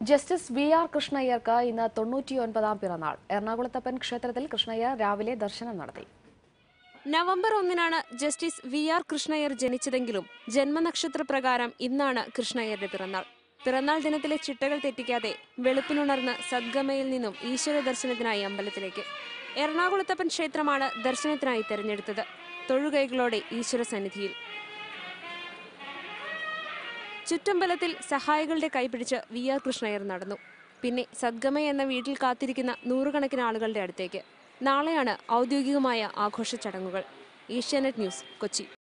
justice V R കൃഷ്ണയ്യർക്ക് ഇന്ന് തൊണ്ണൂറ്റിയൊൻപതാം പിറന്നാൾ എറണാകുളത്തപ്പൻ ക്ഷേത്രത്തിൽ കൃഷ്ണയ്യർ രാവിലെ ദർശനം നടത്തി നവംബർ ഒന്നിനാണ് ജസ്റ്റിസ് വി ആർ കൃഷ്ണയ്യർ ജനിച്ചതെങ്കിലും ജന്മനക്ഷത്ര പ്രകാരം ഇന്നാണ് കൃഷ്ണയ്യരുടെ പിറന്നാൾ പിറന്നാൾ ദിനത്തിലെ ചിട്ടകൾ തെറ്റിക്കാതെ വെളുപ്പിനുണർന്ന് സദ്ഗമയിൽ നിന്നും ഈശ്വര ദർശനത്തിനായി അമ്പലത്തിലേക്ക് എറണാകുളത്തപ്പൻ ക്ഷേത്രമാണ് ദർശനത്തിനായി തെരഞ്ഞെടുത്തത് തൊഴുകൈകളോടെ ഈശ്വര സന്നിധിയിൽ ചുറ്റമ്പലത്തിൽ സഹായികളുടെ കൈപിടിച്ച് വി ആർ കൃഷ്ണയ്യർ നടന്നു പിന്നെ സദ്ഗമ എന്ന വീട്ടിൽ കാത്തിരിക്കുന്ന നൂറുകണക്കിന് ആളുകളുടെ അടുത്തേക്ക് നാളെയാണ് ഔദ്യോഗികമായ ആഘോഷ ചടങ്ങുകൾ ഏഷ്യാനെറ്റ് ന്യൂസ് കൊച്ചി